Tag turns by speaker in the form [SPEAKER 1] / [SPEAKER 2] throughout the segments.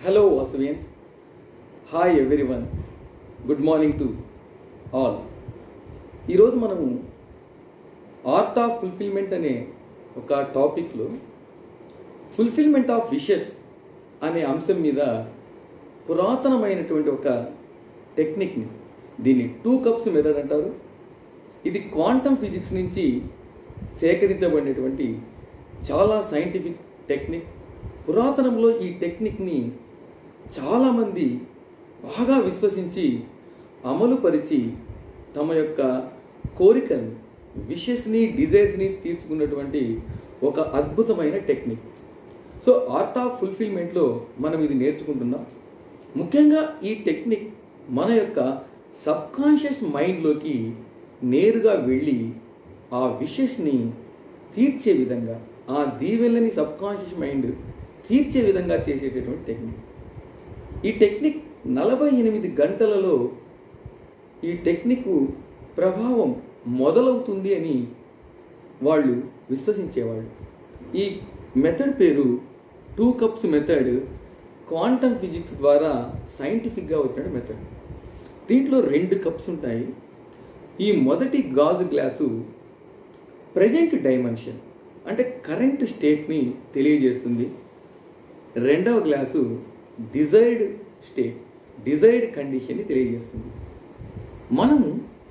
[SPEAKER 1] hello Vasavians hi everyone good morning to all ఈరోజు మనము art of fulfilment అనే ఒక టాపిక్లో ఫుల్ఫిల్మెంట్ ఆఫ్ విషెస్ అనే అంశం మీద పురాతనమైనటువంటి ఒక టెక్నిక్ని దీన్ని టూ కప్స్ మెథడ్ అంటారు ఇది క్వాంటమ్ ఫిజిక్స్ నుంచి సేకరించబడినటువంటి చాలా సైంటిఫిక్ టెక్నిక్ పురాతనంలో ఈ టెక్నిక్ని చాలామంది బాగా విశ్వసించి అమలుపరిచి తమ యొక్క కోరికల్ని విషెస్ని డిజైర్స్ని తీర్చుకున్నటువంటి ఒక అద్భుతమైన టెక్నిక్ సో ఆర్ట్ ఆఫ్ ఫుల్ఫిల్మెంట్లో మనం ఇది నేర్చుకుంటున్నాం ముఖ్యంగా ఈ టెక్నిక్ మన యొక్క సబ్కాన్షియస్ మైండ్లోకి నేరుగా వెళ్ళి ఆ విషెస్ని తీర్చే విధంగా ఆ దీవెల్లని సబ్కాన్షియస్ మైండ్ తీర్చే విధంగా చేసేటటువంటి టెక్నిక్ ఈ టెక్నిక్ నలభై ఎనిమిది గంటలలో ఈ టెక్నిక్ ప్రభావం మొదలవుతుంది అని వాళ్ళు విశ్వసించేవాళ్ళు ఈ మెథడ్ పేరు two cups method quantum physics ద్వారా సైంటిఫిక్గా వచ్చిన మెథడ్ దీంట్లో రెండు కప్స్ ఉంటాయి ఈ మొదటి గాజు గ్లాసు ప్రజెంట్ డైమెన్షన్ అంటే కరెంట్ స్టేట్ని తెలియజేస్తుంది రెండవ గ్లాసు డిజైర్డ్ స్టేట్ డిజైర్డ్ కండిషన్ని తెలియజేస్తుంది మనము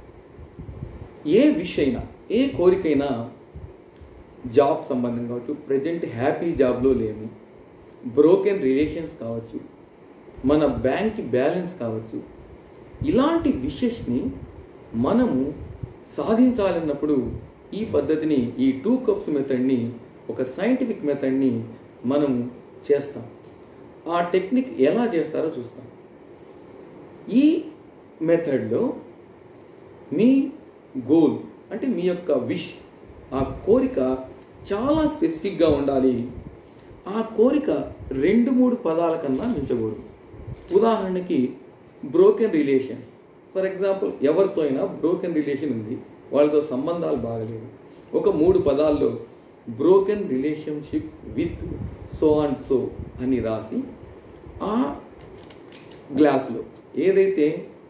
[SPEAKER 1] ఏ విష్ అయినా ఏ కోరికైనా జాబ్ సంబంధం కావచ్చు ప్రజెంట్ హ్యాపీ జాబ్లో లేము బ్రోకెన్ రిలేషన్స్ కావచ్చు మన బ్యాంక్ బ్యాలెన్స్ కావచ్చు ఇలాంటి విషెస్ని మనము సాధించాలన్నప్పుడు ఈ పద్ధతిని ఈ టూ కప్స్ మెథడ్ని ఒక సైంటిఫిక్ మెథడ్ని మనం చేస్తాం ఆ టెక్నిక్ ఎలా చేస్తారో చూస్తాం ఈ మెథడ్లో మీ గోల్ అంటే మీ యొక్క విష్ ఆ కోరిక చాలా స్పెసిఫిక్గా ఉండాలి ఆ కోరిక రెండు మూడు పదాల కన్నా మించకూడదు ఉదాహరణకి బ్రోకెన్ రిలేషన్స్ ఫర్ ఎగ్జాంపుల్ ఎవరితో అయినా బ్రోకెన్ రిలేషన్ ఉంది వాళ్ళతో సంబంధాలు బాగలేవు ఒక మూడు పదాల్లో broken relationship with so and so అని రాసి ఆ గ్లాసులో ఏదైతే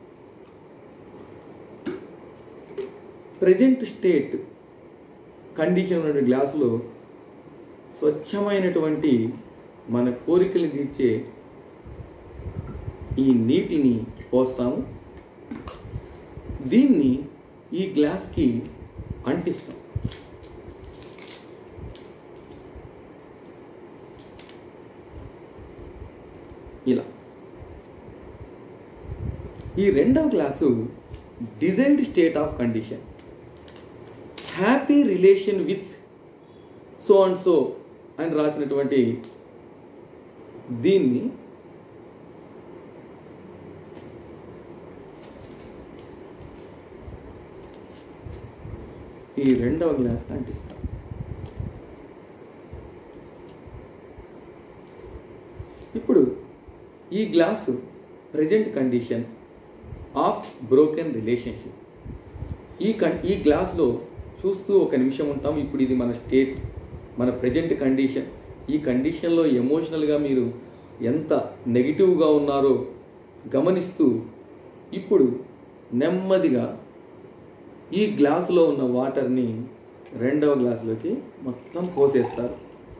[SPEAKER 1] ప్రజెంట్ స్టేట్ కండిషన్ ఉన్న గ్లాసులో స్వచ్ఛమైనటువంటి మన కోరికలు తీర్చే ఈ నీటిని పోస్తాము దీన్ని ఈ గ్లాస్కి అంటిస్తాం ఇలా ఈ రెండవ glass desired state of condition happy relation with so and so అని రాసినటువంటి దీన్ని ఈ రెండవ గ్లాస్కి అంటిస్తాం ఇప్పుడు ఈ glass present condition of broken relationship ఈ కన్ ఈ గ్లాస్లో చూస్తూ ఒక నిమిషం ఉంటాం ఇప్పుడు ఇది మన స్టేట్ మన ప్రజెంట్ కండిషన్ ఈ కండిషన్లో ఎమోషనల్గా మీరు ఎంత నెగిటివ్గా ఉన్నారో గమనిస్తూ ఇప్పుడు నెమ్మదిగా ఈ గ్లాసులో ఉన్న వాటర్ని రెండవ గ్లాసులోకి మొత్తం పోసేస్తారు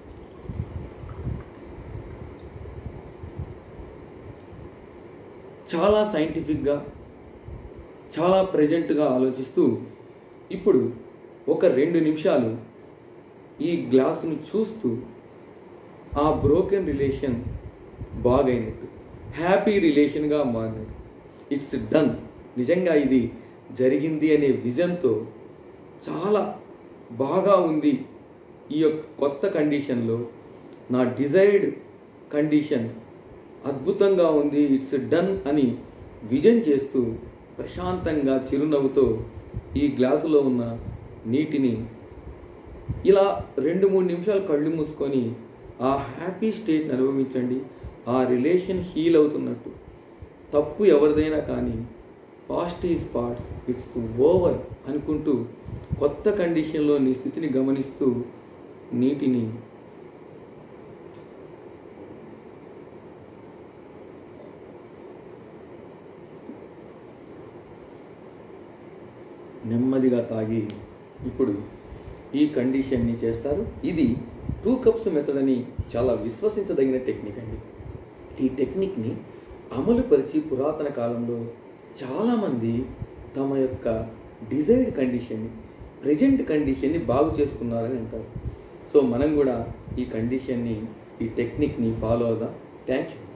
[SPEAKER 1] చాలా సైంటిఫిక్గా చాలా ప్రజెంట్గా ఆలోచిస్తూ ఇప్పుడు ఒక రెండు నిమిషాలు ఈ గ్లాసును చూస్తూ ఆ బ్రోకెన్ రిలేషన్ బాగైనట్టు హ్యాపీ రిలేషన్గా మారినట్టు ఇట్స్ డన్ నిజంగా ఇది జరిగింది అనే విజన్తో చాలా బాగా ఉంది ఈ యొక్క కొత్త కండిషన్లో నా డిజైర్డ్ కండిషన్ అద్భుతంగా ఉంది ఇట్స్ డన్ అని విజన్ చేస్తూ ప్రశాంతంగా చిరునవ్వుతో ఈ గ్లాసులో ఉన్న నీటిని ఇలా రెండు మూడు నిమిషాలు కళ్ళు మూసుకొని ఆ హ్యాపీ స్టేట్ని అనుభవించండి ఆ రిలేషన్ హీల్ అవుతున్నట్టు తప్పు ఎవరిదైనా కానీ past is past it's over అనుకుంటూ కొత్త కండిషన్లో నీ స్థితిని గమనిస్తూ నీటిని నెమ్మదిగా తాగి ఇప్పుడు ఈ కండిషన్ని చేస్తారు ఇది టూ కప్స్ మెథడ్ అని చాలా విశ్వసించదగిన టెక్నిక్ అండి ఈ టెక్నిక్ని అమలుపరిచి పురాతన కాలంలో చాలామంది తమ యొక్క డిజైర్డ్ కండిషన్ని ప్రజెంట్ కండిషన్ని బాగు చేసుకున్నారని అంటారు సో మనం కూడా ఈ కండిషన్ని ఈ టెక్నిక్ని ఫాలో అవుదాం థ్యాంక్ యూ